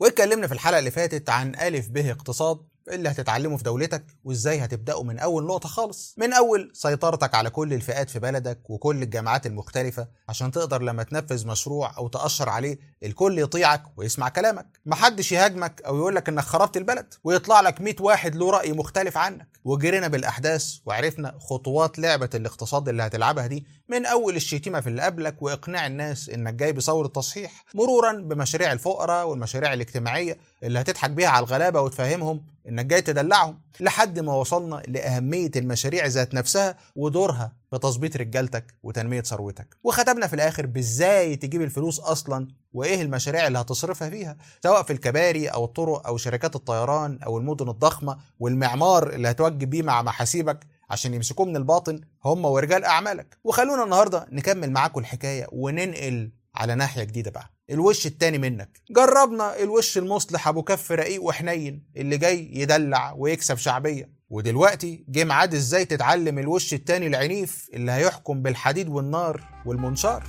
واتكلمنا في الحلقه اللي فاتت عن الف به اقتصاد اللي هتتعلمه في دولتك وازاي هتبداه من اول نقطه خالص من اول سيطرتك على كل الفئات في بلدك وكل الجامعات المختلفه عشان تقدر لما تنفذ مشروع او تاشر عليه الكل يطيعك ويسمع كلامك محدش يهاجمك او يقول لك انك خربت البلد ويطلع لك 100 واحد له راي مختلف عنك وجرينا بالاحداث وعرفنا خطوات لعبه الاقتصاد اللي هتلعبها دي من اول الشتيمه في اللي قبلك واقناع الناس انك جاي بثوره تصحيح مرورا بمشاريع الفقراء والمشاريع الاجتماعيه اللي هتضحك بيها على الغلابه وتفهمهم انك جاي تدلعهم لحد ما وصلنا لاهميه المشاريع ذات نفسها ودورها في تظبيط رجالتك وتنميه ثروتك وختمنا في الاخر بازاي تجيب الفلوس اصلا وايه المشاريع اللي هتصرفها فيها سواء في الكباري او الطرق او شركات الطيران او المدن الضخمه والمعمار اللي هتوجب بيه مع محاسيبك عشان يمسكوه من الباطن هم ورجال اعمالك وخلونا النهارده نكمل معاكم الحكايه وننقل على ناحيه جديده بقى الوش التاني منك جربنا الوش المصلح ابو كف رقيق وحنين اللي جاي يدلع ويكسب شعبيه ودلوقتي جه ميعاد ازاي تتعلم الوش التاني العنيف اللي هيحكم بالحديد والنار والمنشار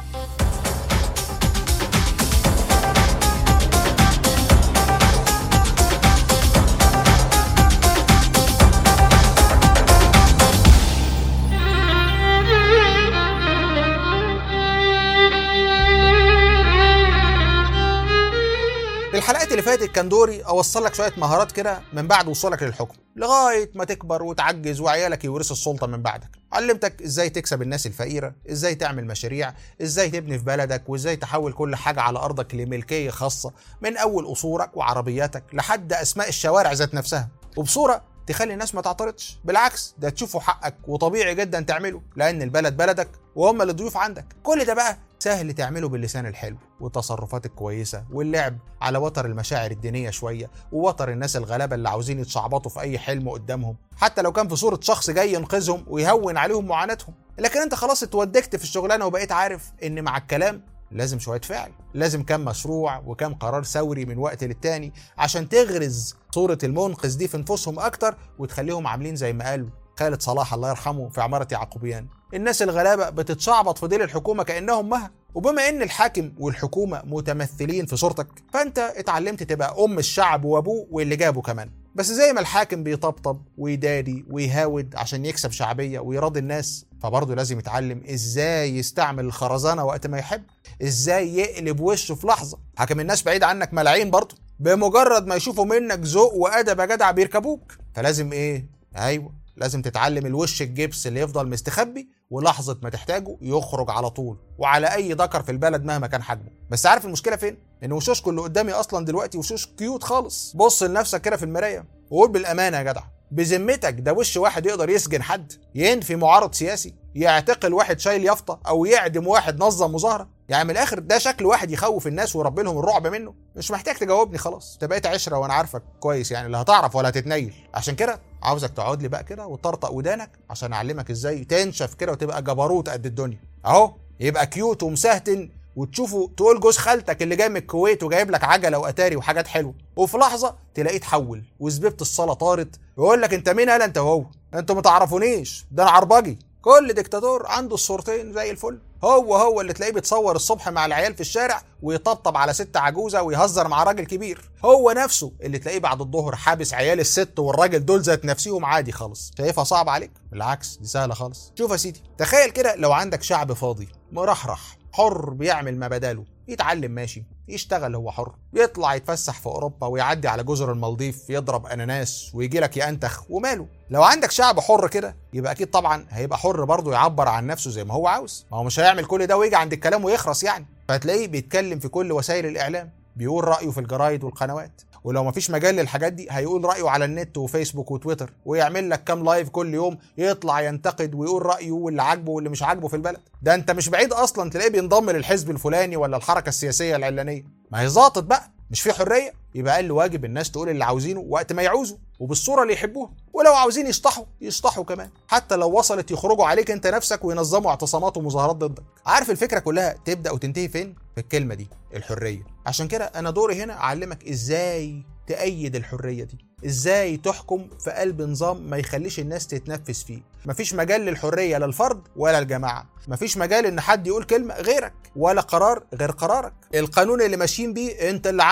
الحلقات اللي فاتت كان دوري اوصل لك شويه مهارات كده من بعد وصولك للحكم لغايه ما تكبر وتعجز وعيالك يورثوا السلطه من بعدك علمتك ازاي تكسب الناس الفقيره ازاي تعمل مشاريع ازاي تبني في بلدك وازاي تحول كل حاجه على ارضك لملكيه خاصه من اول قصورك وعربياتك لحد اسماء الشوارع ذات نفسها وبصوره تخلي الناس ما تعترضش بالعكس ده تشوفوا حقك وطبيعي جدا تعمله لان البلد بلدك وهم اللي ضيوف عندك كل ده بقى سهل تعمله باللسان الحلو والتصرفات الكويسة واللعب على وتر المشاعر الدينية شوية ووتر الناس الغلابة اللي عاوزين يتشعبطوا في أي حلم قدامهم حتى لو كان في صورة شخص جاي ينقذهم ويهون عليهم معاناتهم لكن أنت خلاص اتودكت في الشغلانة وبقيت عارف إن مع الكلام لازم شوية فعل لازم كم مشروع وكم قرار ثوري من وقت للتاني عشان تغرز صورة المنقذ دي في نفوسهم أكتر وتخليهم عاملين زي ما قالوا خالد صلاح الله يرحمه في عمارة يعقوبيان الناس الغلابة بتتشعبط في ديل الحكومة كأنهم مها وبما ان الحاكم والحكومة متمثلين في صورتك فانت اتعلمت تبقى ام الشعب وابوه واللي جابه كمان بس زي ما الحاكم بيطبطب ويداري ويهاود عشان يكسب شعبية ويراضي الناس فبرضه لازم يتعلم ازاي يستعمل الخرزانة وقت ما يحب ازاي يقلب وشه في لحظة حاكم الناس بعيد عنك ملاعين برضه بمجرد ما يشوفوا منك ذوق وادب يا جدع بيركبوك فلازم ايه ايوه لازم تتعلم الوش الجبس اللي يفضل مستخبي ولحظة ما تحتاجه يخرج على طول وعلى أي ذكر في البلد مهما كان حجمه بس عارف المشكلة فين؟ إن وشوشكم اللي قدامي أصلا دلوقتي وشوش كيوت خالص بص لنفسك كده في المراية وقول بالأمانة يا جدع بذمتك ده وش واحد يقدر يسجن حد ينفي معارض سياسي يعتقل واحد شايل يافطة أو يعدم واحد نظم مظاهرة يعني من الآخر ده شكل واحد يخوف الناس ويربي لهم الرعب منه مش محتاج تجاوبني خلاص انت بقيت عشرة وأنا عارفك كويس يعني لا هتعرف ولا هتتنيل عشان كده عاوزك تقعد لي بقى كده وتطرطق ودانك عشان أعلمك إزاي تنشف كده وتبقى جبروت قد الدنيا أهو يبقى كيوت ومسهتن وتشوفه تقول جوز خالتك اللي جاي من الكويت وجايب لك عجله واتاري وحاجات حلوه وفي لحظه تلاقيه اتحول وزبيبه الصلاه طارت ويقول لك انت مين هلا انت وهو انتوا ما تعرفونيش ده انا عربجي كل ديكتاتور عنده الصورتين زي الفل هو هو اللي تلاقيه بيتصور الصبح مع العيال في الشارع ويطبطب على ست عجوزه ويهزر مع راجل كبير هو نفسه اللي تلاقيه بعد الظهر حابس عيال الست والراجل دول ذات نفسهم عادي خالص شايفها صعب عليك بالعكس دي سهله خالص شوف يا سيدي تخيل كده لو عندك شعب فاضي مرحرح حر بيعمل ما بداله يتعلم ماشي يشتغل هو حر يطلع يتفسح في اوروبا ويعدي على جزر المالديف يضرب اناناس ويجي لك ينتخ وماله لو عندك شعب حر كده يبقى اكيد طبعا هيبقى حر برضه يعبر عن نفسه زي ما هو عاوز ما هو مش هيعمل كل ده ويجي عند الكلام ويخرس يعني فتلاقيه بيتكلم في كل وسائل الاعلام بيقول رايه في الجرايد والقنوات ولو مفيش مجال للحاجات دي هيقول رايه على النت وفيسبوك وتويتر ويعمل لك كام لايف كل يوم يطلع ينتقد ويقول رايه واللي عاجبه واللي مش عاجبه في البلد ده انت مش بعيد اصلا تلاقيه بينضم للحزب الفلاني ولا الحركه السياسيه العلانيه ما هي ظابط بقى مش في حريه يبقى قال واجب الناس تقول اللي عاوزينه وقت ما يعوزوا وبالصوره اللي يحبوها ولو عاوزين يشطحوا يشطحوا كمان حتى لو وصلت يخرجوا عليك انت نفسك وينظموا اعتصامات ومظاهرات ضدك عارف الفكره كلها تبدا وتنتهي فين في الكلمه دي الحريه عشان كده انا دوري هنا اعلمك ازاي تأيد الحرية دي ازاي تحكم في قلب نظام ما يخليش الناس تتنفس فيه مفيش مجال للحرية للفرد ولا الجماعة مفيش مجال ان حد يقول كلمة غيرك ولا قرار غير قرارك القانون اللي ماشيين بيه انت اللي عامله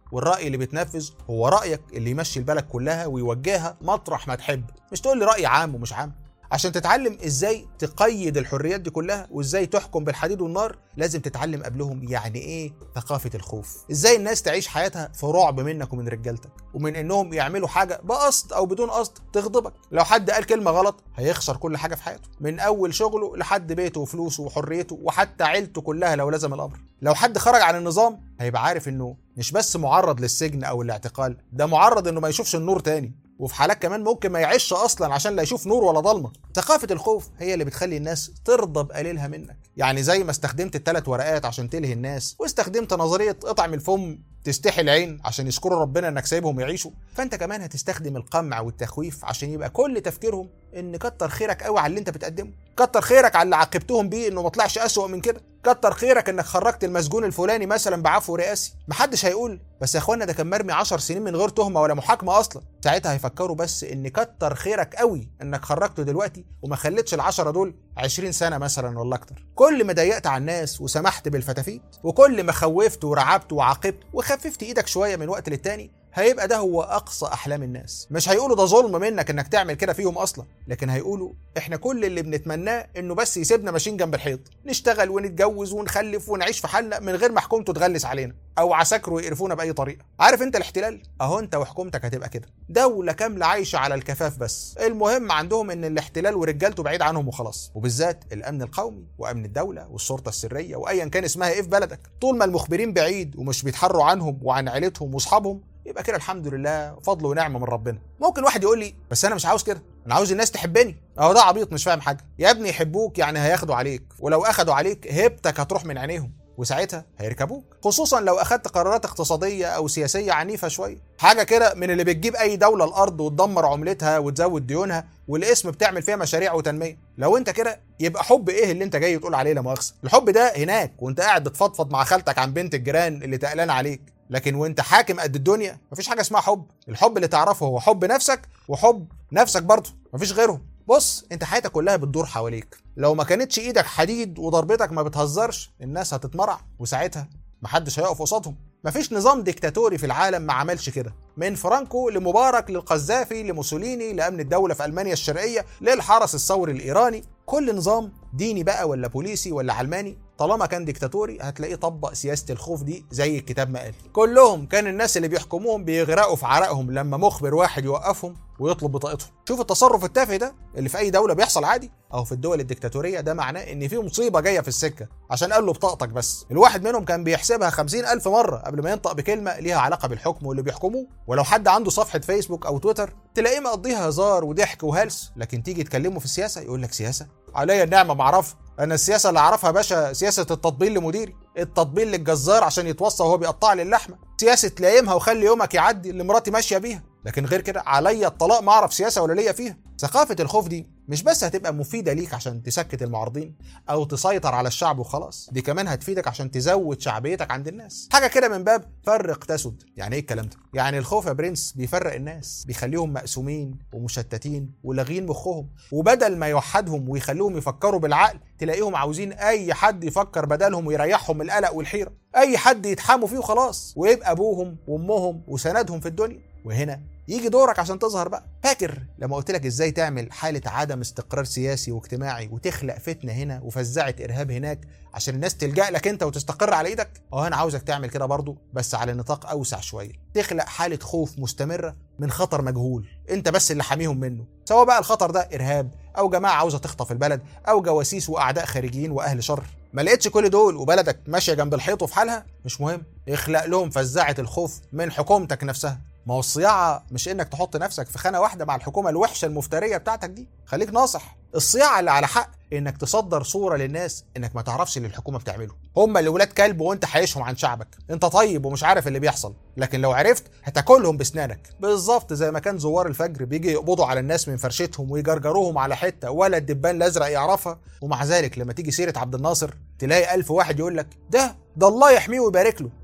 والراي اللي بيتنفذ هو رايك اللي يمشي البلد كلها ويوجهها مطرح ما تحب مش تقول لي راي عام ومش عام عشان تتعلم ازاي تقيد الحريات دي كلها وازاي تحكم بالحديد والنار لازم تتعلم قبلهم يعني ايه ثقافه الخوف ازاي الناس تعيش حياتها في رعب منك ومن رجالتك ومن انهم يعملوا حاجه بقصد او بدون قصد تغضبك لو حد قال كلمه غلط هيخسر كل حاجه في حياته من اول شغله لحد بيته وفلوسه وحريته وحتى عيلته كلها لو لزم الامر لو حد خرج عن النظام هيبقى عارف انه مش بس معرض للسجن او الاعتقال ده معرض انه ما يشوفش النور تاني وفي حالات كمان ممكن ما يعيش اصلا عشان لا يشوف نور ولا ضلمه ثقافه الخوف هي اللي بتخلي الناس ترضى بقليلها منك يعني زي ما استخدمت الثلاث ورقات عشان تلهي الناس واستخدمت نظريه اطعم الفم تستحي العين عشان يشكروا ربنا انك سايبهم يعيشوا فانت كمان هتستخدم القمع والتخويف عشان يبقى كل تفكيرهم ان كتر خيرك قوي على اللي انت بتقدمه كتر خيرك على اللي عاقبتهم بيه انه ما طلعش اسوأ من كده كتر خيرك انك خرجت المسجون الفلاني مثلا بعفو رئاسي محدش هيقول بس يا اخوانا ده كان مرمي 10 سنين من غير تهمه ولا محاكمه اصلا ساعتها هيفكروا بس ان كتر خيرك قوي انك خرجته دلوقتي وما خليتش العشرة دول 20 سنه مثلا ولا اكتر كل ما ضيقت على الناس وسمحت بالفتافيت وكل ما خوفت ورعبت وعاقبت وخففت ايدك شويه من وقت للتاني هيبقى ده هو اقصى احلام الناس مش هيقولوا ده ظلم منك انك تعمل كده فيهم اصلا لكن هيقولوا احنا كل اللي بنتمناه انه بس يسيبنا ماشيين جنب الحيط نشتغل ونتجوز ونخلف ونعيش في حالنا من غير ما حكومته تغلس علينا او عساكره يقرفونا باي طريقه عارف انت الاحتلال اهو انت وحكومتك هتبقى كده دوله كامله عايشه على الكفاف بس المهم عندهم ان الاحتلال ورجالته بعيد عنهم وخلاص وبالذات الامن القومي وامن الدوله والشرطه السريه وايا كان اسمها ايه في بلدك طول ما المخبرين بعيد ومش بيتحروا عنهم وعن عيلتهم واصحابهم يبقى كده الحمد لله فضل ونعمه من ربنا ممكن واحد يقول لي بس انا مش عاوز كده انا عاوز الناس تحبني اهو ده عبيط مش فاهم حاجه يا ابني يحبوك يعني هياخدوا عليك ولو اخدوا عليك هيبتك هتروح من عينيهم وساعتها هيركبوك خصوصا لو اخدت قرارات اقتصاديه او سياسيه عنيفه شويه حاجه كده من اللي بتجيب اي دوله الارض وتدمر عملتها وتزود ديونها والاسم بتعمل فيها مشاريع وتنميه لو انت كده يبقى حب ايه اللي انت جاي تقول عليه لا مؤاخذه الحب ده هناك وانت قاعد بتفضفض مع خالتك عن بنت الجيران اللي تقلان عليك لكن وانت حاكم قد الدنيا مفيش حاجه اسمها حب الحب اللي تعرفه هو حب نفسك وحب نفسك برضه مفيش غيرهم بص انت حياتك كلها بتدور حواليك لو ما كانتش ايدك حديد وضربتك ما بتهزرش الناس هتتمرع وساعتها محدش هيقف قصادهم مفيش نظام ديكتاتوري في العالم ما عملش كده من فرانكو لمبارك للقذافي لموسوليني لامن الدوله في المانيا الشرقيه للحرس الثوري الايراني كل نظام ديني بقى ولا بوليسي ولا علماني طالما كان ديكتاتوري هتلاقيه طبق سياسه الخوف دي زي الكتاب ما قال كلهم كان الناس اللي بيحكموهم بيغرقوا في عرقهم لما مخبر واحد يوقفهم ويطلب بطاقتهم شوف التصرف التافه ده اللي في اي دوله بيحصل عادي او في الدول الديكتاتوريه ده معناه ان في مصيبه جايه في السكه عشان قال له بطاقتك بس الواحد منهم كان بيحسبها خمسين ألف مرة قبل ما ينطق بكلمة ليها علاقة بالحكم واللي بيحكموه ولو حد عنده صفحة فيسبوك أو تويتر تلاقيه مقضيها هزار وضحك وهلس لكن تيجي تكلمه في السياسة يقول لك سياسة عليا النعمة معرفة انا السياسه اللي اعرفها يا باشا سياسه التطبيل لمديري التطبيل للجزار عشان يتوصى وهو بيقطع لي اللحمه سياسه لايمها وخلي يومك يعدي اللي مراتي ماشيه بيها لكن غير كده عليا الطلاق ما اعرف سياسه ولا ليا فيها ثقافه الخوف دي مش بس هتبقى مفيده ليك عشان تسكت المعارضين او تسيطر على الشعب وخلاص دي كمان هتفيدك عشان تزود شعبيتك عند الناس حاجه كده من باب فرق تسد يعني ايه الكلام ده يعني الخوف يا برنس بيفرق الناس بيخليهم مقسومين ومشتتين ولاغين مخهم وبدل ما يوحدهم ويخليهم يفكروا بالعقل تلاقيهم عاوزين اي حد يفكر بدلهم ويريحهم من القلق والحيره اي حد يتحاموا فيه وخلاص ويبقى ابوهم وامهم وسندهم في الدنيا وهنا يجي دورك عشان تظهر بقى فاكر لما قلت لك ازاي تعمل حاله عدم استقرار سياسي واجتماعي وتخلق فتنه هنا وفزعه ارهاب هناك عشان الناس تلجا لك انت وتستقر على ايدك اه انا عاوزك تعمل كده برضو بس على نطاق اوسع شويه تخلق حاله خوف مستمره من خطر مجهول انت بس اللي حاميهم منه سواء بقى الخطر ده ارهاب او جماعه عاوزه تخطف البلد او جواسيس واعداء خارجيين واهل شر ما لقيتش كل دول وبلدك ماشيه جنب الحيط وفي حالها مش مهم اخلق لهم فزعه الخوف من حكومتك نفسها ما هو الصياعه مش انك تحط نفسك في خانه واحده مع الحكومه الوحشه المفتريه بتاعتك دي خليك ناصح الصياعه اللي على حق انك تصدر صوره للناس انك ما تعرفش اللي الحكومه بتعمله هم اللي ولاد كلب وانت حايشهم عن شعبك انت طيب ومش عارف اللي بيحصل لكن لو عرفت هتاكلهم باسنانك بالظبط زي ما كان زوار الفجر بيجي يقبضوا على الناس من فرشتهم ويجرجروهم على حته ولا الدبان الازرق يعرفها ومع ذلك لما تيجي سيره عبد الناصر تلاقي ألف واحد يقول لك ده ده الله يحميه ويبارك له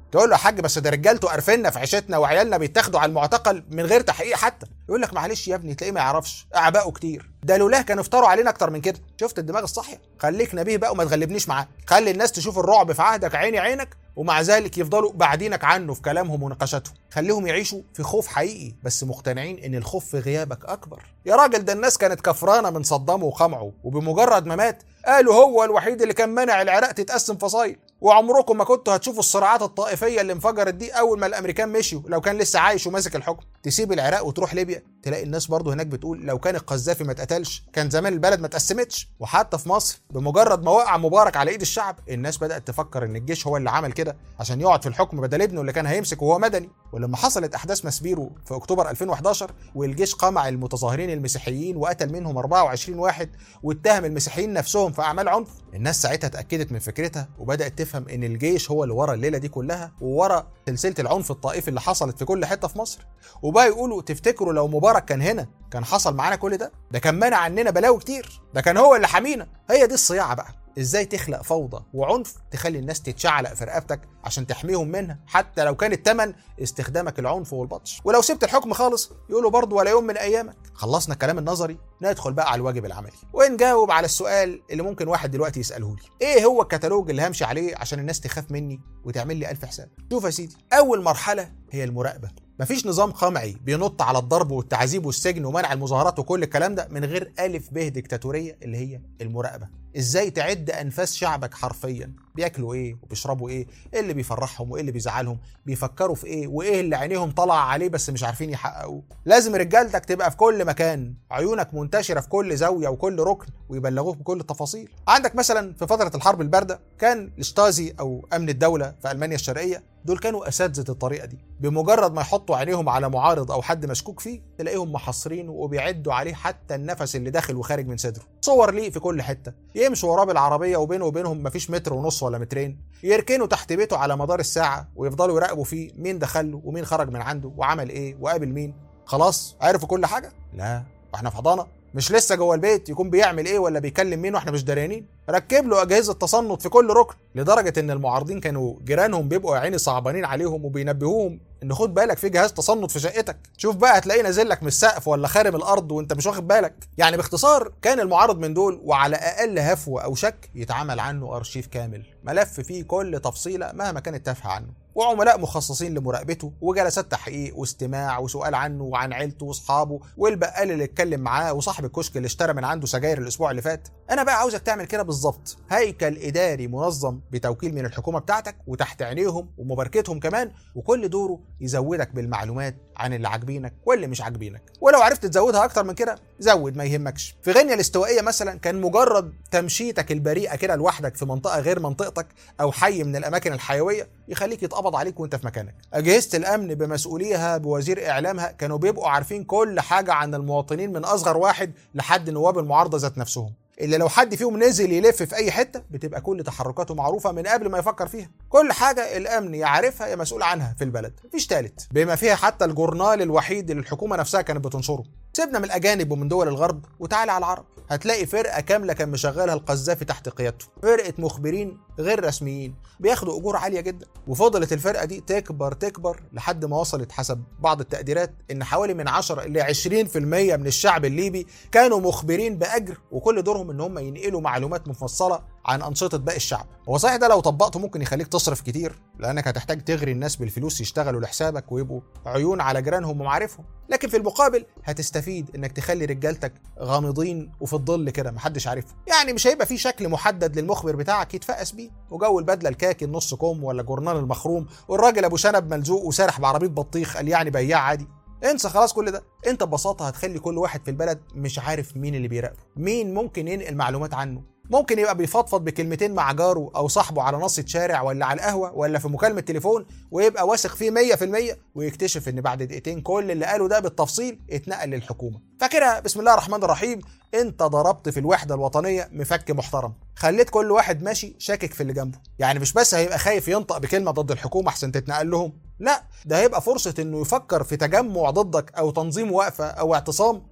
تقول له يا حاج بس ده رجالته قرفنا في عيشتنا وعيالنا بيتاخدوا على المعتقل من غير تحقيق حتى يقول لك معلش يا ابني تلاقيه ما يعرفش اعبائه كتير ده لولاه كانوا افتروا علينا اكتر من كده شفت الدماغ الصاحيه خليك نبيه بقى وما تغلبنيش معاه خلي الناس تشوف الرعب في عهدك عيني عينك ومع ذلك يفضلوا بعدينك عنه في كلامهم ونقاشاتهم خليهم يعيشوا في خوف حقيقي بس مقتنعين ان الخوف في غيابك اكبر يا راجل ده الناس كانت كفرانه من صدامه وقمعه وبمجرد ما مات قالوا هو الوحيد اللي كان منع العراق تتقسم فصايل وعمركم ما كنتوا هتشوفوا الصراعات الطائفيه اللي انفجرت دي اول ما الامريكان مشيوا لو كان لسه عايش وماسك الحكم تسيب العراق وتروح ليبيا تلاقي الناس برضه هناك بتقول لو كان القذافي ما اتقتلش كان زمان البلد ما اتقسمتش وحتى في مصر بمجرد ما وقع مبارك على ايد الشعب الناس بدات تفكر ان الجيش هو اللي عمل كده عشان يقعد في الحكم بدل ابنه اللي كان هيمسك وهو مدني ولما حصلت احداث مسبيرو في اكتوبر 2011 والجيش قمع المتظاهرين المسيحيين وقتل منهم 24 واحد واتهم المسيحيين نفسهم في اعمال عنف الناس ساعتها اتاكدت من فكرتها وبدات تفهم ان الجيش هو اللي ورا الليله دي كلها وورا سلسله العنف الطائفي اللي حصلت في كل حته في مصر وبقى يقولوا تفتكروا لو مبارك كان هنا كان حصل معانا كل ده ده كان منع عننا بلاوي كتير ده كان هو اللي حمينا هي دي الصياعه بقى ازاي تخلق فوضى وعنف تخلي الناس تتشعلق في رقبتك عشان تحميهم منها حتى لو كان التمن استخدامك العنف والبطش ولو سبت الحكم خالص يقولوا برضه ولا يوم من ايامك خلصنا الكلام النظري ندخل بقى على الواجب العملي ونجاوب على السؤال اللي ممكن واحد دلوقتي يساله لي ايه هو الكتالوج اللي همشي عليه عشان الناس تخاف مني وتعمل لي الف حساب شوف يا سيدي اول مرحله هي المراقبه مفيش نظام قمعي بينط على الضرب والتعذيب والسجن ومنع المظاهرات وكل الكلام ده من غير الف ب ديكتاتوريه اللي هي المراقبه ازاي تعد انفاس شعبك حرفيا بياكلوا ايه وبيشربوا ايه ايه اللي بيفرحهم وايه اللي بيزعلهم بيفكروا في ايه وايه اللي عينيهم طالعه عليه بس مش عارفين يحققوه لازم رجالتك تبقى في كل مكان عيونك منتشره في كل زاويه وكل ركن ويبلغوك بكل التفاصيل عندك مثلا في فتره الحرب البارده كان الشتازي او امن الدوله في المانيا الشرقيه دول كانوا اساتذه الطريقه دي بمجرد ما يحطوا عينيهم على معارض او حد مشكوك فيه تلاقيهم محصرينه وبيعدوا عليه حتى النفس اللي داخل وخارج من صدره صور ليه في كل حته يمشوا وراه بالعربيه وبينه وبينهم مفيش متر ونص ولا مترين يركنوا تحت بيته على مدار الساعه ويفضلوا يراقبوا فيه مين دخله ومين خرج من عنده وعمل ايه وقابل مين خلاص عرفوا كل حاجه لا واحنا في حضانه مش لسه جوه البيت يكون بيعمل ايه ولا بيكلم مين واحنا مش دريانين ركب له اجهزه تصنت في كل ركن لدرجه ان المعارضين كانوا جيرانهم بيبقوا يا عيني صعبانين عليهم وبينبهوهم ان خد بالك في جهاز تصنت في شقتك شوف بقى هتلاقيه نازل لك من السقف ولا خارم الارض وانت مش واخد بالك يعني باختصار كان المعارض من دول وعلى اقل هفوه او شك يتعمل عنه ارشيف كامل ملف فيه كل تفصيله مهما كانت تافهه عنه وعملاء مخصصين لمراقبته وجلسات تحقيق واستماع وسؤال عنه وعن عيلته واصحابه والبقال اللي اتكلم معاه وصاحب الكشك اللي اشترى من عنده سجاير الاسبوع اللي فات انا بقى عاوزك تعمل كده بالظبط هيكل اداري منظم بتوكيل من الحكومه بتاعتك وتحت عينيهم ومباركتهم كمان وكل دوره يزودك بالمعلومات عن اللي عاجبينك واللي مش عاجبينك ولو عرفت تزودها اكتر من كده زود ما يهمكش في غينيا الاستوائيه مثلا كان مجرد تمشيتك البريئه كده لوحدك في منطقه غير منطقتك او حي من الاماكن الحيويه يخليك يتقبض عليك وانت في مكانك اجهزه الامن بمسؤوليها بوزير اعلامها كانوا بيبقوا عارفين كل حاجه عن المواطنين من اصغر واحد لحد نواب المعارضه ذات نفسهم اللي لو حد فيهم نزل يلف في اي حته بتبقى كل تحركاته معروفه من قبل ما يفكر فيها كل حاجه الامن يعرفها يا مسؤول عنها في البلد مفيش تالت بما فيها حتى الجورنال الوحيد اللي الحكومه نفسها كانت بتنشره سيبنا من الاجانب ومن دول الغرب وتعالى على العرب هتلاقي فرقه كامله كان مشغلها القذافي تحت قيادته فرقه مخبرين غير رسميين بياخدوا اجور عاليه جدا وفضلت الفرقه دي تكبر تكبر لحد ما وصلت حسب بعض التقديرات ان حوالي من 10 ل 20% من الشعب الليبي كانوا مخبرين باجر وكل دورهم ان هم ينقلوا معلومات مفصله عن انشطه باقي الشعب هو صحيح ده لو طبقته ممكن يخليك تصرف كتير لانك هتحتاج تغري الناس بالفلوس يشتغلوا لحسابك ويبقوا عيون على جيرانهم ومعارفهم لكن في المقابل هتستفيد انك تخلي رجالتك غامضين وفي الظل كده محدش عارفهم يعني مش هيبقى في شكل محدد للمخبر بتاعك يتفقس بيه وجو البدله الكاكي النص كوم ولا جورنال المخروم والراجل ابو شنب ملزوق وسارح بعربيه بطيخ قال يعني بياع عادي انسى خلاص كل ده انت ببساطه هتخلي كل واحد في البلد مش عارف مين اللي بيراقبه مين ممكن ينقل معلومات عنه ممكن يبقى بيفضفض بكلمتين مع جاره او صاحبه على نص شارع ولا على القهوه ولا في مكالمه تليفون ويبقى واثق فيه 100% ويكتشف ان بعد دقيقتين كل اللي قاله ده بالتفصيل اتنقل للحكومه فاكرها بسم الله الرحمن الرحيم انت ضربت في الوحده الوطنيه مفك محترم خليت كل واحد ماشي شاكك في اللي جنبه يعني مش بس هيبقى خايف ينطق بكلمه ضد الحكومه احسن تتنقل لهم لا ده هيبقى فرصه انه يفكر في تجمع ضدك او تنظيم وقفه او اعتصام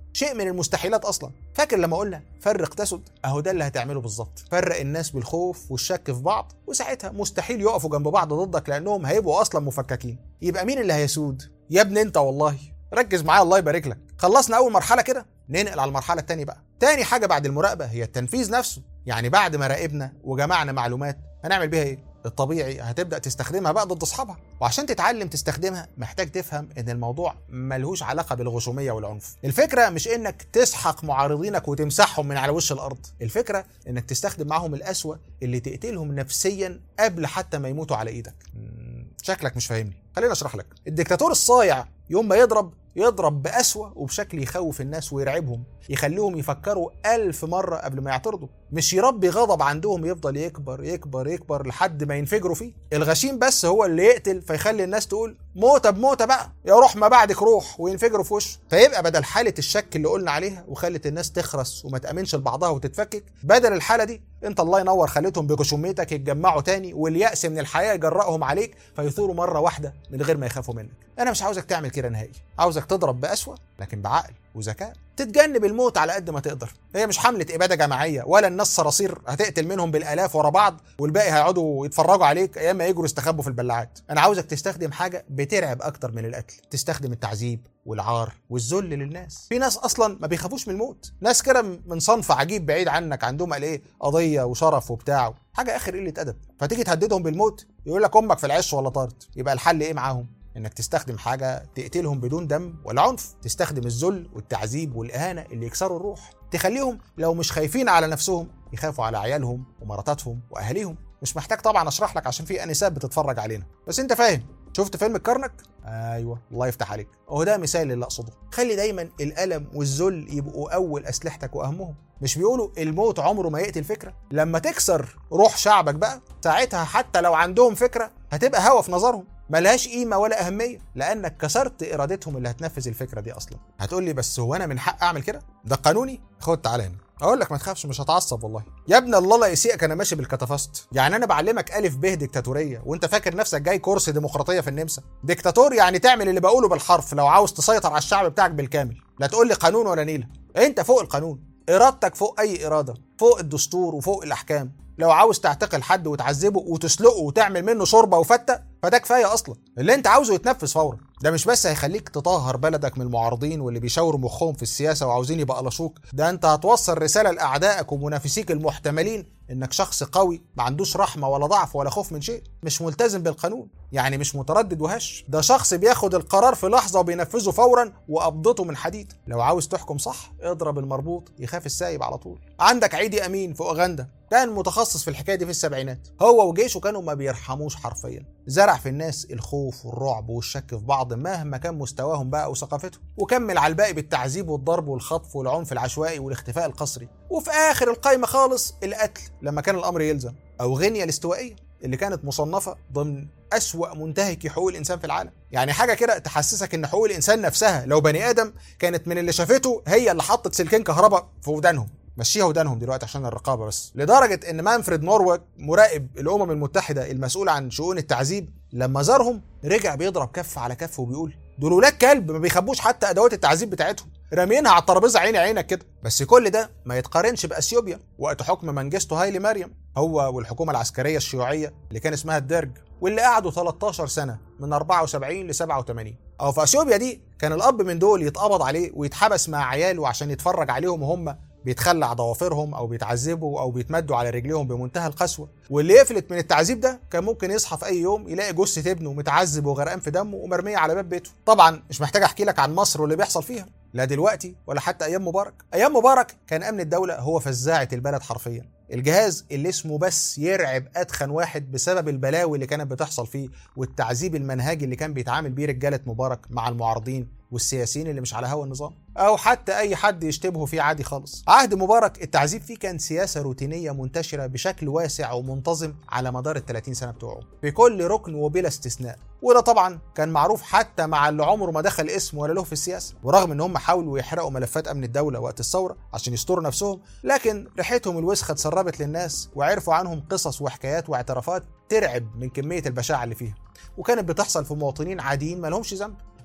شيء من المستحيلات اصلا فاكر لما قلنا فرق تسد اهو ده اللي هتعمله بالظبط فرق الناس بالخوف والشك في بعض وساعتها مستحيل يقفوا جنب بعض ضدك لانهم هيبقوا اصلا مفككين يبقى مين اللي هيسود يا ابني انت والله ركز معايا الله يبارك لك خلصنا اول مرحله كده ننقل على المرحله الثانيه بقى تاني حاجه بعد المراقبه هي التنفيذ نفسه يعني بعد ما راقبنا وجمعنا معلومات هنعمل بيها ايه الطبيعي هتبدا تستخدمها بقى ضد اصحابها وعشان تتعلم تستخدمها محتاج تفهم ان الموضوع ملهوش علاقه بالغشوميه والعنف الفكره مش انك تسحق معارضينك وتمسحهم من على وش الارض الفكره انك تستخدم معاهم الاسوأ اللي تقتلهم نفسيا قبل حتى ما يموتوا على ايدك شكلك مش فاهمني خليني اشرح لك الدكتاتور الصايع يوم ما يضرب يضرب بأسوأ وبشكل يخوف الناس ويرعبهم يخليهم يفكروا ألف مرة قبل ما يعترضوا مش يربي غضب عندهم يفضل يكبر يكبر يكبر لحد ما ينفجروا فيه الغشيم بس هو اللي يقتل فيخلي الناس تقول موتة بموتة بقى يا روح ما بعدك روح وينفجروا في وشه فيبقى بدل حالة الشك اللي قلنا عليها وخلت الناس تخرس وما تأمنش لبعضها وتتفكك بدل الحالة دي انت الله ينور خليتهم بغشوميتك يتجمعوا تاني واليأس من الحياة يجرأهم عليك فيثوروا مرة واحدة من غير ما يخافوا منك انا مش عاوزك تعمل كده نهائي عاوزك تضرب بأسوأ لكن بعقل وذكاء تتجنب الموت على قد ما تقدر هي مش حملة إبادة جماعية ولا الناس صراصير هتقتل منهم بالآلاف ورا بعض والباقي هيقعدوا يتفرجوا عليك أيام ما يجروا يستخبوا في البلاعات أنا عاوزك تستخدم حاجة بترعب أكتر من القتل تستخدم التعذيب والعار والذل للناس في ناس اصلا ما بيخافوش من الموت ناس كده من صنف عجيب بعيد عنك عندهم قال ايه قضيه وشرف وبتاع حاجه اخر قله ادب فتيجي تهددهم بالموت يقول لك امك في العش ولا طارت يبقى الحل ايه معاهم انك تستخدم حاجه تقتلهم بدون دم ولا عنف تستخدم الذل والتعذيب والاهانه اللي يكسروا الروح تخليهم لو مش خايفين على نفسهم يخافوا على عيالهم ومراتاتهم واهاليهم مش محتاج طبعا اشرح لك عشان في انسات بتتفرج علينا بس انت فاهم شفت فيلم الكرنك ايوه الله يفتح عليك اهو ده مثال اللي اقصده خلي دايما الالم والذل يبقوا اول اسلحتك واهمهم مش بيقولوا الموت عمره ما يقتل فكره لما تكسر روح شعبك بقى ساعتها حتى لو عندهم فكره هتبقى هوا في نظرهم ملهاش قيمه ولا اهميه لانك كسرت ارادتهم اللي هتنفذ الفكره دي اصلا هتقول لي بس هو انا من حق اعمل كده ده قانوني خد تعالى هنا اقول لك ما تخافش مش هتعصب والله يا ابن الله لا يسيئك انا ماشي بالكتافست يعني انا بعلمك الف ب ديكتاتوريه وانت فاكر نفسك جاي كورس ديمقراطيه في النمسا ديكتاتور يعني تعمل اللي بقوله بالحرف لو عاوز تسيطر على الشعب بتاعك بالكامل لا تقول لي قانون ولا نيله انت فوق القانون ارادتك فوق اي اراده فوق الدستور وفوق الاحكام لو عاوز تعتقل حد وتعذبه وتسلقه وتعمل منه شوربه وفته فده كفايه اصلا اللي انت عاوزه يتنفذ فورا ده مش بس هيخليك تطهر بلدك من المعارضين واللي بيشاوروا مخهم في السياسه وعاوزين يبقلشوك ده انت هتوصل رساله لاعدائك ومنافسيك المحتملين انك شخص قوي ما عندوش رحمه ولا ضعف ولا خوف من شيء مش ملتزم بالقانون يعني مش متردد وهش ده شخص بياخد القرار في لحظه وبينفذه فورا وقبضته من حديد لو عاوز تحكم صح اضرب المربوط يخاف السايب على طول عندك عيدي امين في اوغندا كان متخصص في الحكايه دي في السبعينات هو وجيشه كانوا ما بيرحموش حرفيا زرع في الناس الخوف والرعب والشك في بعض مهما كان مستواهم بقى وثقافتهم وكمل على الباقي بالتعذيب والضرب والخطف والعنف العشوائي والاختفاء القسري وفي اخر القايمه خالص القتل لما كان الامر يلزم او غينيا الاستوائيه اللي كانت مصنفة ضمن أسوأ منتهكي حقوق الإنسان في العالم يعني حاجة كده تحسسك إن حقوق الإنسان نفسها لو بني آدم كانت من اللي شافته هي اللي حطت سلكين كهرباء في ودانهم مشيها ودانهم دلوقتي عشان الرقابه بس لدرجه ان مانفريد نورويج مراقب الامم المتحده المسؤول عن شؤون التعذيب لما زارهم رجع بيضرب كف على كف وبيقول دول ولاد كلب ما بيخبوش حتى ادوات التعذيب بتاعتهم رامينها على الترابيزه عيني عينك كده بس كل ده ما يتقارنش باثيوبيا وقت حكم منجستو هايلي مريم هو والحكومه العسكريه الشيوعيه اللي كان اسمها الدرج واللي قعدوا 13 سنه من 74 ل 87 او في اثيوبيا دي كان الاب من دول يتقبض عليه ويتحبس مع عياله عشان يتفرج عليهم وهم بيتخلع ضوافرهم او بيتعذبوا او بيتمدوا على رجليهم بمنتهى القسوه واللي يفلت من التعذيب ده كان ممكن يصحى في اي يوم يلاقي جثه ابنه متعذب وغرقان في دمه ومرميه على باب بيته طبعا مش محتاج احكي لك عن مصر واللي بيحصل فيها لا دلوقتي ولا حتى ايام مبارك ايام مبارك كان امن الدوله هو فزاعه البلد حرفيا الجهاز اللي اسمه بس يرعب اتخن واحد بسبب البلاوي اللي كانت بتحصل فيه والتعذيب المنهجي اللي كان بيتعامل بيه رجاله مبارك مع المعارضين والسياسيين اللي مش على هوا النظام او حتى اي حد يشتبهه فيه عادي خالص عهد مبارك التعذيب فيه كان سياسه روتينيه منتشره بشكل واسع ومنتظم على مدار ال 30 سنه بتوعه في كل ركن وبلا استثناء وده طبعا كان معروف حتى مع اللي عمره ما دخل اسم ولا له في السياسه ورغم ان هم حاولوا يحرقوا ملفات امن الدوله وقت الثوره عشان يستروا نفسهم لكن ريحتهم الوسخه اتسربت للناس وعرفوا عنهم قصص وحكايات واعترافات ترعب من كميه البشاعه اللي فيها وكانت بتحصل في مواطنين عاديين ما لهمش ذنب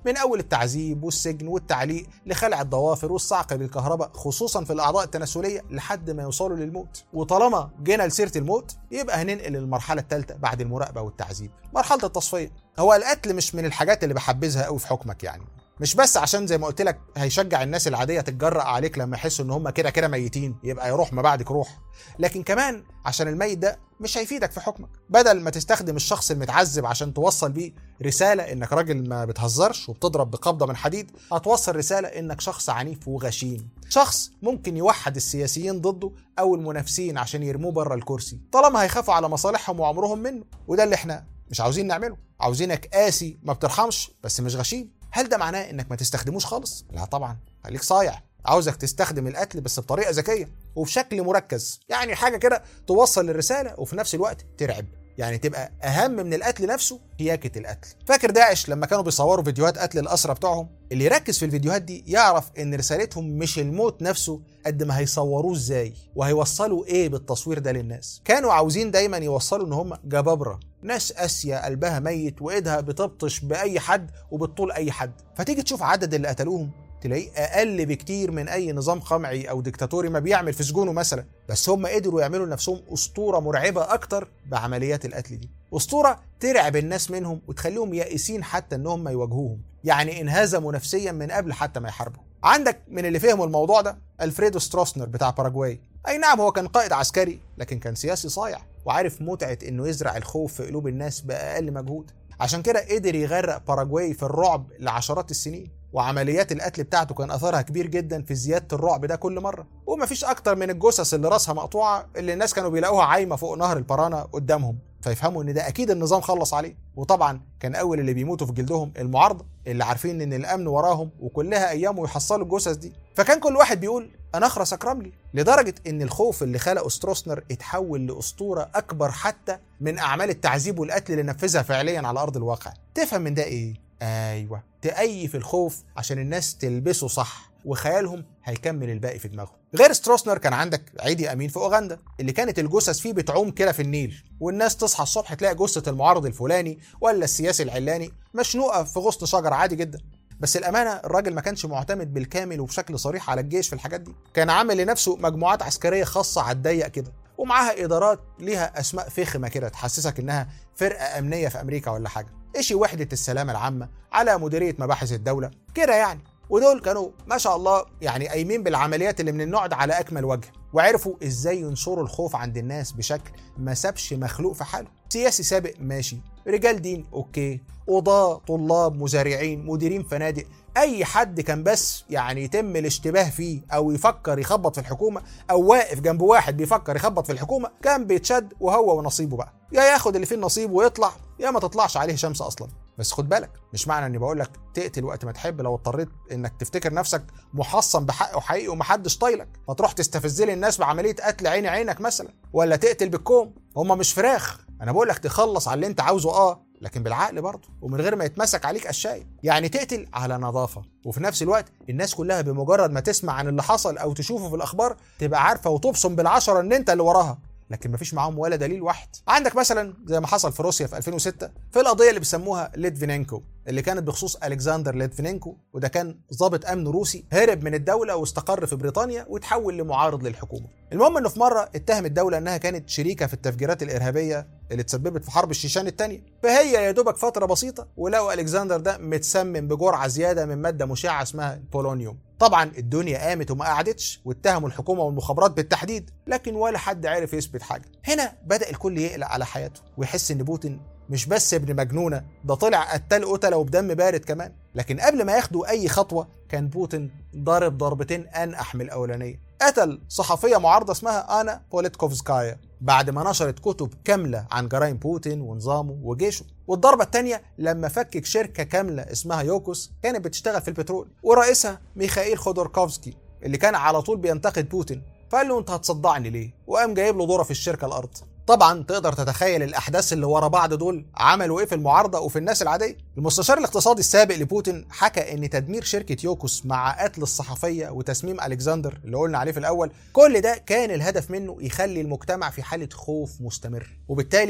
من اول التعذيب والسجن والتعليق لخلع الضوافر والصعق بالكهرباء خصوصا في الاعضاء التناسليه لحد ما يوصلوا للموت وطالما جينا لسيره الموت يبقى هننقل للمرحله الثالثه بعد المراقبه والتعذيب مرحله التصفيه هو القتل مش من الحاجات اللي بحبذها قوي في حكمك يعني مش بس عشان زي ما قلت لك هيشجع الناس العاديه تتجرأ عليك لما يحسوا ان هم كده كده ميتين يبقى يروح ما بعدك روح لكن كمان عشان الميت ده مش هيفيدك في حكمك بدل ما تستخدم الشخص المتعذب عشان توصل بيه رساله انك راجل ما بتهزرش وبتضرب بقبضه من حديد هتوصل رساله انك شخص عنيف وغشيم شخص ممكن يوحد السياسيين ضده او المنافسين عشان يرموه بره الكرسي طالما هيخافوا على مصالحهم وعمرهم منه وده اللي احنا مش عاوزين نعمله عاوزينك قاسي ما بترحمش بس مش غشيم هل ده معناه انك ما تستخدموش خالص لا طبعا خليك صايع عاوزك تستخدم القتل بس بطريقه ذكيه وبشكل مركز يعني حاجه كده توصل الرساله وفي نفس الوقت ترعب يعني تبقى اهم من القتل نفسه هياكه القتل فاكر داعش لما كانوا بيصوروا فيديوهات قتل الاسرى بتوعهم اللي يركز في الفيديوهات دي يعرف ان رسالتهم مش الموت نفسه قد ما هيصوروه ازاي وهيوصلوا ايه بالتصوير ده للناس كانوا عاوزين دايما يوصلوا ان هم جبابره ناس قاسيه قلبها ميت وايدها بتبطش باي حد وبتطول اي حد فتيجي تشوف عدد اللي قتلوهم تلاقيه اقل بكتير من اي نظام قمعي او ديكتاتوري ما بيعمل في سجونه مثلا بس هم قدروا يعملوا لنفسهم اسطوره مرعبه اكتر بعمليات القتل دي اسطوره ترعب الناس منهم وتخليهم يائسين حتى انهم ما يواجهوهم يعني انهزموا نفسيا من قبل حتى ما يحاربوا عندك من اللي فهموا الموضوع ده الفريدو ستروسنر بتاع باراجواي اي نعم هو كان قائد عسكري لكن كان سياسي صايع وعارف متعه انه يزرع الخوف في قلوب الناس باقل مجهود عشان كده قدر يغرق باراجواي في الرعب لعشرات السنين وعمليات القتل بتاعته كان اثرها كبير جدا في زياده الرعب ده كل مره ومفيش اكتر من الجثث اللي راسها مقطوعه اللي الناس كانوا بيلاقوها عايمه فوق نهر البرانا قدامهم فيفهموا ان ده اكيد النظام خلص عليه وطبعا كان اول اللي بيموتوا في جلدهم المعارضه اللي عارفين ان الامن وراهم وكلها ايام ويحصلوا الجثث دي فكان كل واحد بيقول انا اخرس اكرم لي لدرجه ان الخوف اللي خلقه ستروسنر اتحول لاسطوره اكبر حتى من اعمال التعذيب والقتل اللي نفذها فعليا على ارض الواقع تفهم من ده ايه ايوه تأيف الخوف عشان الناس تلبسه صح وخيالهم هيكمل الباقي في دماغهم غير ستروسنر كان عندك عيدي امين في اوغندا اللي كانت الجثث فيه بتعوم كده في النيل والناس تصحى الصبح تلاقي جثه المعارض الفلاني ولا السياسي العلاني مشنوقه في غصن شجر عادي جدا بس الامانه الراجل ما كانش معتمد بالكامل وبشكل صريح على الجيش في الحاجات دي كان عامل لنفسه مجموعات عسكريه خاصه على الضيق كده ومعاها ادارات ليها اسماء فخمه كده تحسسك انها فرقه امنيه في امريكا ولا حاجه اشي وحده السلامه العامه على مديريه مباحث الدوله كده يعني ودول كانوا ما شاء الله يعني قايمين بالعمليات اللي من النوع ده على اكمل وجه وعرفوا ازاي ينشروا الخوف عند الناس بشكل ما سابش مخلوق في حاله سياسي سابق ماشي رجال دين اوكي قضاة طلاب مزارعين مديرين فنادق اي حد كان بس يعني يتم الاشتباه فيه او يفكر يخبط في الحكومه او واقف جنب واحد بيفكر يخبط في الحكومه كان بيتشد وهو ونصيبه بقى يا ياخد اللي فيه النصيب ويطلع يا ما تطلعش عليه شمس اصلا بس خد بالك مش معنى اني بقول لك تقتل وقت ما تحب لو اضطريت انك تفتكر نفسك محصن بحق وحقيقي ومحدش طايلك فتروح تستفز لي الناس بعمليه قتل عيني عينك مثلا ولا تقتل بالكوم هما مش فراخ انا بقول لك تخلص على اللي انت عاوزه اه لكن بالعقل برضه ومن غير ما يتمسك عليك قشاي يعني تقتل على نظافه وفي نفس الوقت الناس كلها بمجرد ما تسمع عن اللي حصل او تشوفه في الاخبار تبقى عارفه وتبصم بالعشره ان انت اللي وراها لكن مفيش معاهم ولا دليل واحد عندك مثلا زي ما حصل في روسيا في 2006 في القضيه اللي بيسموها ليتفينينكو اللي كانت بخصوص الكسندر ليتفينينكو وده كان ضابط امن روسي هرب من الدوله واستقر في بريطانيا وتحول لمعارض للحكومه المهم انه في مره اتهم الدوله انها كانت شريكه في التفجيرات الارهابيه اللي تسببت في حرب الشيشان الثانيه فهي يا دوبك فتره بسيطه ولقوا الكسندر ده متسمم بجرعه زياده من ماده مشعه اسمها البولونيوم طبعا الدنيا قامت وما قعدتش واتهموا الحكومه والمخابرات بالتحديد لكن ولا حد عارف يثبت حاجه هنا بدا الكل يقلق على حياته ويحس ان بوتين مش بس ابن مجنونه ده طلع قتال قتله وبدم بارد كمان لكن قبل ما ياخدوا اي خطوه كان بوتين ضارب ضربتين انقح من الاولانيه قتل صحفيه معارضه اسمها انا بوليتكوفسكايا بعد ما نشرت كتب كامله عن جرائم بوتين ونظامه وجيشه والضربه الثانيه لما فكك شركه كامله اسمها يوكوس كانت بتشتغل في البترول ورئيسها ميخائيل خودوركوفسكي اللي كان على طول بينتقد بوتين فقال له انت هتصدعني ليه وقام جايب له دوره في الشركه الارض طبعا تقدر تتخيل الاحداث اللي ورا بعض دول عملوا ايه في المعارضه وفي الناس العاديه المستشار الاقتصادي السابق لبوتين حكى ان تدمير شركه يوكوس مع قتل الصحفيه وتسميم الكسندر اللي قلنا عليه في الاول كل ده كان الهدف منه يخلي المجتمع في حاله خوف مستمر وبالتالي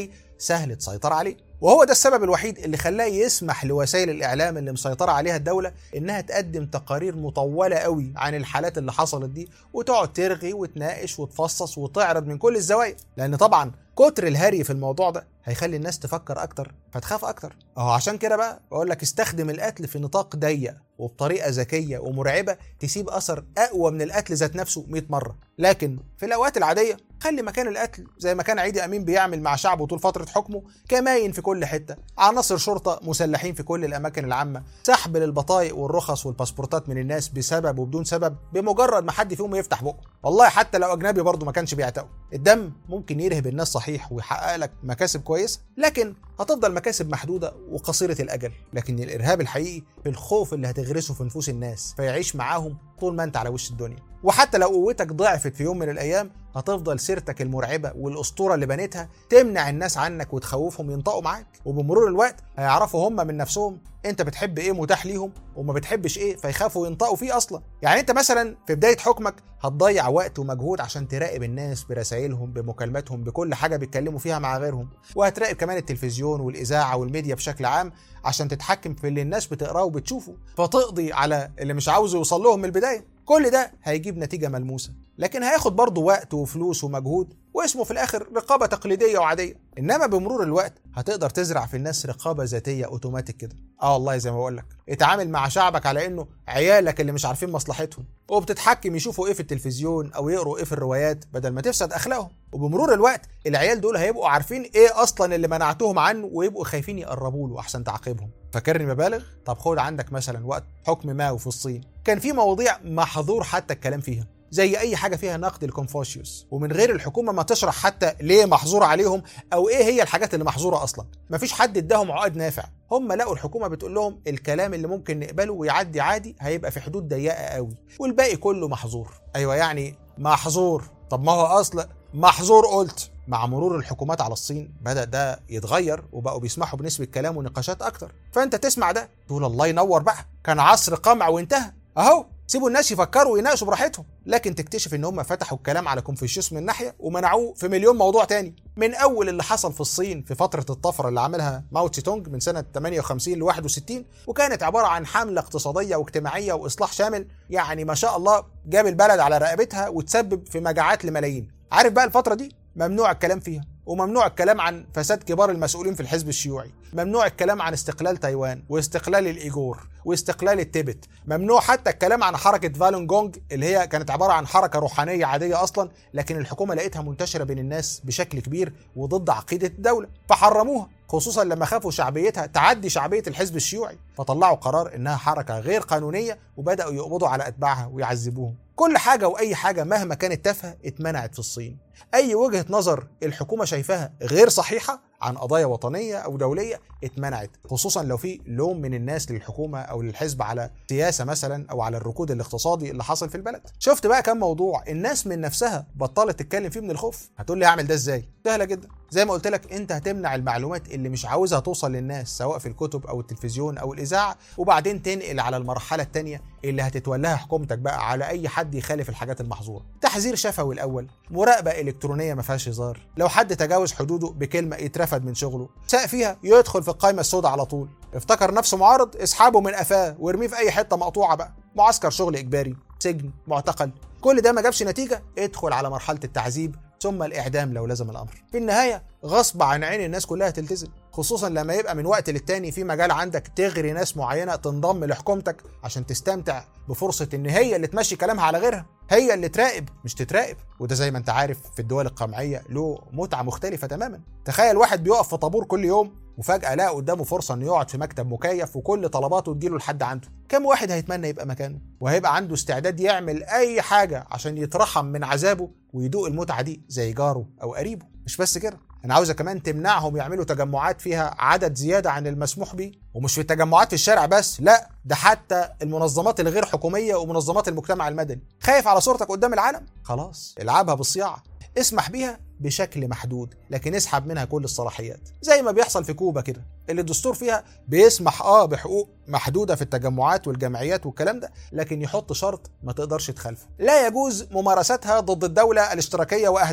سهل تسيطر عليه وهو ده السبب الوحيد اللي خلاه يسمح لوسائل الاعلام اللي مسيطره عليها الدوله انها تقدم تقارير مطوله قوي عن الحالات اللي حصلت دي وتقعد ترغي وتناقش وتفصص وتعرض من كل الزوايا لان طبعا كتر الهري في الموضوع ده هيخلي الناس تفكر اكتر فتخاف اكتر اهو عشان كده بقى بقول لك استخدم القتل في نطاق ضيق وبطريقه ذكيه ومرعبه تسيب اثر اقوى من القتل ذات نفسه 100 مره لكن في الاوقات العاديه خلي مكان القتل زي ما كان عيدي امين بيعمل مع شعبه طول فتره حكمه كماين في كل حته عناصر شرطه مسلحين في كل الاماكن العامه سحب للبطايق والرخص والباسبورتات من الناس بسبب وبدون سبب بمجرد ما حد فيهم يفتح بقه والله حتى لو اجنبي برضه ما كانش بيعتقوا الدم ممكن يرهب الناس صحيح ويحقق لك مكاسب كويسه لكن هتفضل مكاسب محدوده وقصيره الاجل لكن الارهاب الحقيقي في الخوف اللي هتغرسه في نفوس الناس فيعيش معاهم طول ما انت على وش الدنيا وحتى لو قوتك ضعفت في يوم من الايام هتفضل سيرتك المرعبه والاسطوره اللي بنيتها تمنع الناس عنك وتخوفهم ينطقوا معاك وبمرور الوقت هيعرفوا هم من نفسهم انت بتحب ايه متاح ليهم وما بتحبش ايه فيخافوا ينطقوا فيه اصلا يعني انت مثلا في بدايه حكمك هتضيع وقت ومجهود عشان تراقب الناس برسائلهم بمكالماتهم بكل حاجه بيتكلموا فيها مع غيرهم وهتراقب كمان التلفزيون والاذاعه والميديا بشكل عام عشان تتحكم في اللي الناس بتقراه وبتشوفه فتقضي على اللي مش عاوز يوصل لهم من البدايه كل ده هيجيب نتيجه ملموسه لكن هياخد برضه وقت وفلوس ومجهود واسمه في الاخر رقابه تقليديه وعاديه انما بمرور الوقت هتقدر تزرع في الناس رقابه ذاتيه اوتوماتيك كده اه والله زي ما بقول لك اتعامل مع شعبك على انه عيالك اللي مش عارفين مصلحتهم وبتتحكم يشوفوا ايه في التلفزيون او يقروا ايه في الروايات بدل ما تفسد اخلاقهم وبمرور الوقت العيال دول هيبقوا عارفين ايه اصلا اللي منعتهم عنه ويبقوا خايفين يقربوا له احسن تعاقبهم فاكرني مبالغ طب خد عندك مثلا وقت حكم ماو في الصين كان في مواضيع محظور حتى الكلام فيها زي اي حاجه فيها نقد لكونفوشيوس ومن غير الحكومه ما تشرح حتى ليه محظور عليهم او ايه هي الحاجات اللي محظوره اصلا مفيش حد اداهم عقد نافع هم لقوا الحكومه بتقول لهم الكلام اللي ممكن نقبله ويعدي عادي هيبقى في حدود ضيقه قوي والباقي كله محظور ايوه يعني محظور طب ما هو اصل محظور قلت مع مرور الحكومات على الصين بدا ده يتغير وبقوا بيسمحوا بنسبه كلام ونقاشات اكتر فانت تسمع ده تقول الله ينور بقى كان عصر قمع وانتهى اهو سيبوا الناس يفكروا ويناقشوا براحتهم لكن تكتشف ان هم فتحوا الكلام على كونفوشيوس من ناحيه ومنعوه في مليون موضوع تاني من اول اللي حصل في الصين في فتره الطفره اللي عملها ماو تسي تونج من سنه 58 ل 61 وكانت عباره عن حمله اقتصاديه واجتماعيه واصلاح شامل يعني ما شاء الله جاب البلد على رقبتها وتسبب في مجاعات لملايين عارف بقى الفتره دي ممنوع الكلام فيها وممنوع الكلام عن فساد كبار المسؤولين في الحزب الشيوعي ممنوع الكلام عن استقلال تايوان واستقلال الايجور واستقلال التبت ممنوع حتى الكلام عن حركة فالون جونج اللي هي كانت عبارة عن حركة روحانية عادية أصلا لكن الحكومة لقيتها منتشرة بين الناس بشكل كبير وضد عقيدة الدولة فحرموها خصوصا لما خافوا شعبيتها تعدي شعبية الحزب الشيوعي فطلعوا قرار إنها حركة غير قانونية وبدأوا يقبضوا على أتباعها ويعذبوهم كل حاجة وأي حاجة مهما كانت تافهة اتمنعت في الصين أي وجهة نظر الحكومة شايفاها غير صحيحة عن قضايا وطنية أو دولية اتمنعت خصوصا لو في لوم من الناس للحكومة أو للحزب على سياسة مثلا أو على الركود الاقتصادي اللي حصل في البلد شفت بقى كم موضوع الناس من نفسها بطلت تتكلم فيه من الخوف هتقول لي أعمل ده إزاي سهلة جدا زي ما قلت لك انت هتمنع المعلومات اللي مش عاوزها توصل للناس سواء في الكتب او التلفزيون او الاذاعه وبعدين تنقل على المرحله الثانيه اللي هتتولاها حكومتك بقى على اي حد يخالف الحاجات المحظوره تحذير شفوي الاول مراقبه الكترونيه ما فيهاش هزار لو حد تجاوز حدوده بكلمه يترفد من شغله ساق فيها يدخل في القائمه السوداء على طول افتكر نفسه معارض اسحبه من قفاه وارميه في اي حته مقطوعه بقى معسكر شغل اجباري سجن معتقل كل ده ما جابش نتيجه ادخل على مرحله التعذيب ثم الاعدام لو لزم الامر في النهايه غصب عن عين الناس كلها تلتزم خصوصا لما يبقى من وقت للتاني في مجال عندك تغري ناس معينه تنضم لحكومتك عشان تستمتع بفرصه ان هي اللي تمشي كلامها على غيرها هي اللي تراقب مش تتراقب وده زي ما انت عارف في الدول القمعيه له متعه مختلفه تماما تخيل واحد بيقف في طابور كل يوم وفجأة لقى قدامه فرصة إنه يقعد في مكتب مكيف وكل طلباته تجيله لحد عنده، كم واحد هيتمنى يبقى مكانه؟ وهيبقى عنده استعداد يعمل أي حاجة عشان يترحم من عذابه ويدوق المتعة دي زي جاره أو قريبه، مش بس كده، أنا عاوزة كمان تمنعهم يعملوا تجمعات فيها عدد زيادة عن المسموح به، ومش في التجمعات في الشارع بس، لا ده حتى المنظمات الغير حكومية ومنظمات المجتمع المدني، خايف على صورتك قدام العالم؟ خلاص العبها بالصياعة، اسمح بيها بشكل محدود لكن اسحب منها كل الصلاحيات زي ما بيحصل في كوبا كده اللي الدستور فيها بيسمح اه بحقوق محدودة في التجمعات والجمعيات والكلام ده لكن يحط شرط ما تقدرش تخالفه لا يجوز ممارستها ضد الدولة الاشتراكية وأهدافها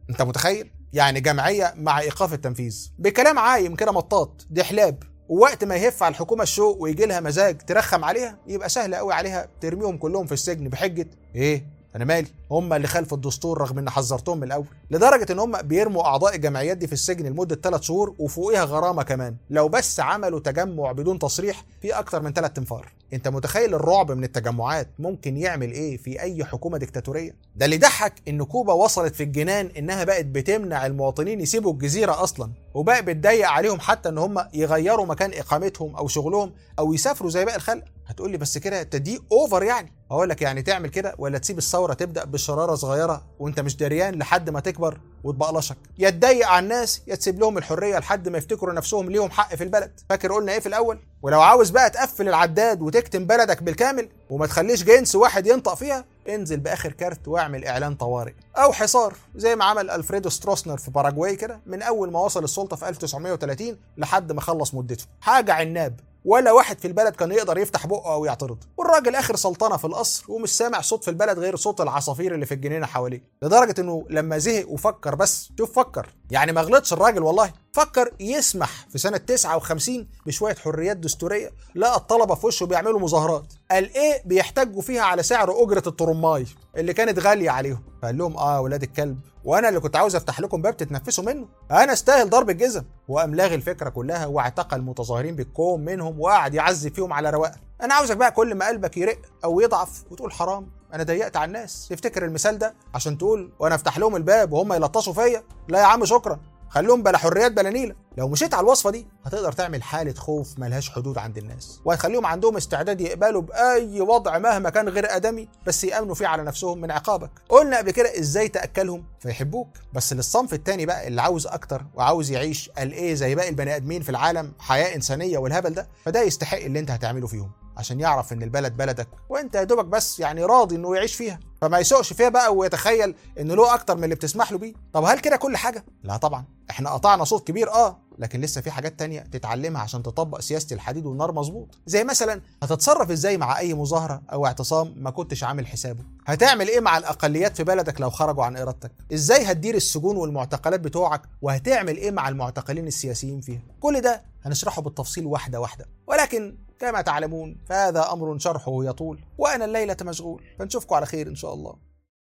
انت متخيل يعني جمعيه مع ايقاف التنفيذ بكلام عايم كده مطاط دي حلاب ووقت ما يهف على الحكومه الشوق ويجي لها مزاج ترخم عليها يبقى سهل قوي عليها ترميهم كلهم في السجن بحجه ايه انا مالي هم اللي خالفوا الدستور رغم ان حذرتهم من الاول لدرجه ان هم بيرموا اعضاء الجمعيات دي في السجن لمده ثلاث شهور وفوقيها غرامه كمان لو بس عملوا تجمع بدون تصريح في اكتر من ثلاث تنفار انت متخيل الرعب من التجمعات ممكن يعمل ايه في اي حكومه ديكتاتوريه ده اللي ضحك ان كوبا وصلت في الجنان انها بقت بتمنع المواطنين يسيبوا الجزيره اصلا وبقى بتضيق عليهم حتى ان هم يغيروا مكان اقامتهم او شغلهم او يسافروا زي باقي الخلق هتقول لي بس كده دي اوفر يعني اقول لك يعني تعمل كده ولا تسيب الثوره تبدا بشراره صغيره وانت مش دريان لحد ما تكبر وتبقلشك يا تضيق على الناس يا تسيب لهم الحريه لحد ما يفتكروا نفسهم ليهم حق في البلد فاكر قلنا ايه في الاول ولو عاوز بقى تقفل العداد وتكتم بلدك بالكامل وما تخليش جنس واحد ينطق فيها انزل باخر كارت واعمل اعلان طوارئ او حصار زي ما عمل الفريدو ستروسنر في باراجواي كده من اول ما وصل السلطه في 1930 لحد ما خلص مدته حاجه عناب ولا واحد في البلد كان يقدر يفتح بقه او يعترض والراجل اخر سلطنه في القصر ومش سامع صوت في البلد غير صوت العصافير اللي في الجنينه حواليه لدرجه انه لما زهق وفكر بس شوف فكر يعني ما غلطش الراجل والله فكر يسمح في سنه 59 بشويه حريات دستوريه لقى الطلبه في وشه بيعملوا مظاهرات قال ايه بيحتجوا فيها على سعر اجره الطرماي اللي كانت غاليه عليهم فقال لهم اه ولاد الكلب وانا اللي كنت عاوز افتح لكم باب تتنفسوا منه انا استاهل ضرب الجزم وقام لاغي الفكره كلها واعتقل المتظاهرين بالكوم منهم وقعد يعذب فيهم على رواقه انا عاوزك بقى كل ما قلبك يرق او يضعف وتقول حرام انا ضيقت على الناس تفتكر المثال ده عشان تقول وانا افتح لهم الباب وهم يلطشوا فيا لا يا عم شكرا خليهم بلا حريات بلا نيله لو مشيت على الوصفه دي هتقدر تعمل حاله خوف ملهاش حدود عند الناس وهتخليهم عندهم استعداد يقبلوا باي وضع مهما كان غير ادمي بس يامنوا فيه على نفسهم من عقابك قلنا قبل كده ازاي تاكلهم فيحبوك بس للصنف التاني بقى اللي عاوز اكتر وعاوز يعيش قال ايه زي باقي البني ادمين في العالم حياه انسانيه والهبل ده فده يستحق اللي انت هتعمله فيهم عشان يعرف ان البلد بلدك وانت يا دوبك بس يعني راضي انه يعيش فيها فما يسوقش فيها بقى ويتخيل ان له اكتر من اللي بتسمح له بيه طب هل كده كل حاجه لا طبعا احنا قطعنا صوت كبير اه لكن لسه في حاجات تانية تتعلمها عشان تطبق سياسة الحديد والنار مظبوط زي مثلا هتتصرف ازاي مع اي مظاهرة او اعتصام ما كنتش عامل حسابه هتعمل ايه مع الاقليات في بلدك لو خرجوا عن ارادتك ازاي هتدير السجون والمعتقلات بتوعك وهتعمل ايه مع المعتقلين السياسيين فيها كل ده هنشرحه بالتفصيل واحدة واحدة ولكن كما تعلمون فهذا امر شرحه يطول وانا الليلة مشغول فنشوفكم على خير ان شاء الله